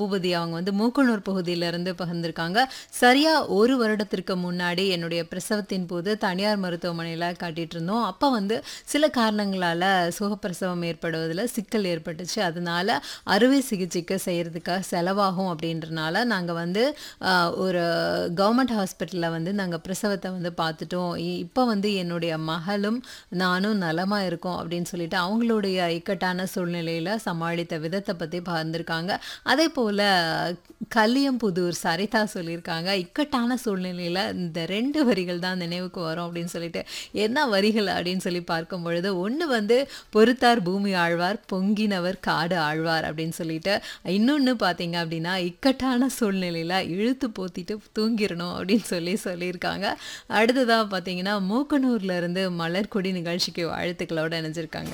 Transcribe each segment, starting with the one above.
பூபதி அவங்க வந்து மூக்கனூர் பகுதியிலிருந்து பகிர்ந்திருக்காங்க சரியா ஒரு வருடத்திற்கு முன்னாடி என்னுடைய பிரசவத்தின் போது தனியார் மருத்துவமனையில் காட்டிட்டு இருந்தோம் அப்போ வந்து சில காரணங்களால் சுகப்பிரசவம் ஏற்படுவதில் சிக்கல் ஏற்பட்டுச்சு அதனால அறுவை சிகிச்சைக்கு செய்கிறதுக்காக செலவாகும் அப்படின்றனால நாங்கள் வந்து ஆஹ், ஒரு கவர்மெண்ட் ஹாஸ்பிட்டலில் வந்து நாங்கள் பிரசவத்தை வந்து பார்த்துட்டோம் இப்போ வந்து என்னுடைய மகளும் நானும் நலமாக இருக்கோம் அப்படின்னு சொல்லிட்டு அவங்களுடைய இக்கட்டான சூழ்நிலையில் சமாளித்த விதத்தை பற்றி பகிர்ந்திருக்காங்க அதே போல் கல்லியம்புதூர் சரிதா சொல்லியிருக்காங்க இக்கட்டான சூழ்நிலையில் இந்த ரெண்டு வரிகள் தான் நினைவுக்கு வரும் அப்படின்னு சொல்லிட்டு என்ன வரிகள் அப்படின்னு சொல்லி பார்க்கும் பொழுது ஒன்று வந்து பொறுத்தார் பூமி ஆழ்வார் பொங்கினவர் காடு ஆழ்வார் அப்படின்னு சொல்லிட்டு இன்னொன்று பார்த்தீங்க அப்படின்னா இக்கட்டான சூழ்நிலையில் இழுத்து போத்திட்டு தூங்கிடணும் அப்படின்னு சொல்லி சொல்லியிருக்காங்க அடுத்ததாக பார்த்தீங்கன்னா மூக்கனூர்ல இருந்து மலர்கொடி நிகழ்ச்சிக்கு வாழ்த்துக்களோட இணைஞ்சிருக்காங்க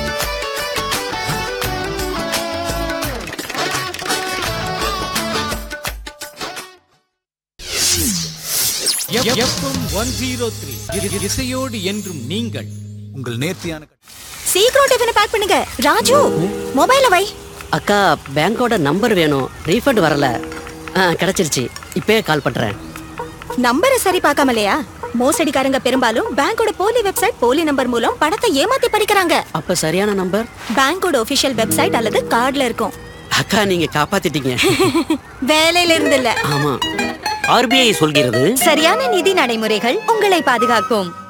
எஃப்எம் ஒன் ஜீரோ த்ரீ இசையோடு என்றும் நீங்கள் உங்கள் நேர்த்தியான சீக்கிரம் டிஃபனை பேக் பண்ணுங்க ராஜு மொபைல வை அக்கா பேங்கோட நம்பர் வேணும் ரீஃபண்ட் வரல ஆ கிடைச்சிருச்சு இப்பயே கால் பண்றேன் நம்பரை சரி பார்க்காமலையா மோசடிக்காரங்க பெரும்பாலும் பேங்கோட போலி வெப்சைட் போலி நம்பர் மூலம் பணத்தை ஏமாத்தி பறிக்கிறாங்க அப்ப சரியான நம்பர் பேங்கோட ஒபிஷியல் வெப்சைட் அல்லது கார்டுல இருக்கும் அக்கா நீங்க காப்பாத்திட்டீங்க வேலையில இருந்து இல்ல ஆமா ஆர்பிஐ சொல்கிறது சரியான நிதி நடைமுறைகள் உங்களை பாதுகாக்கும்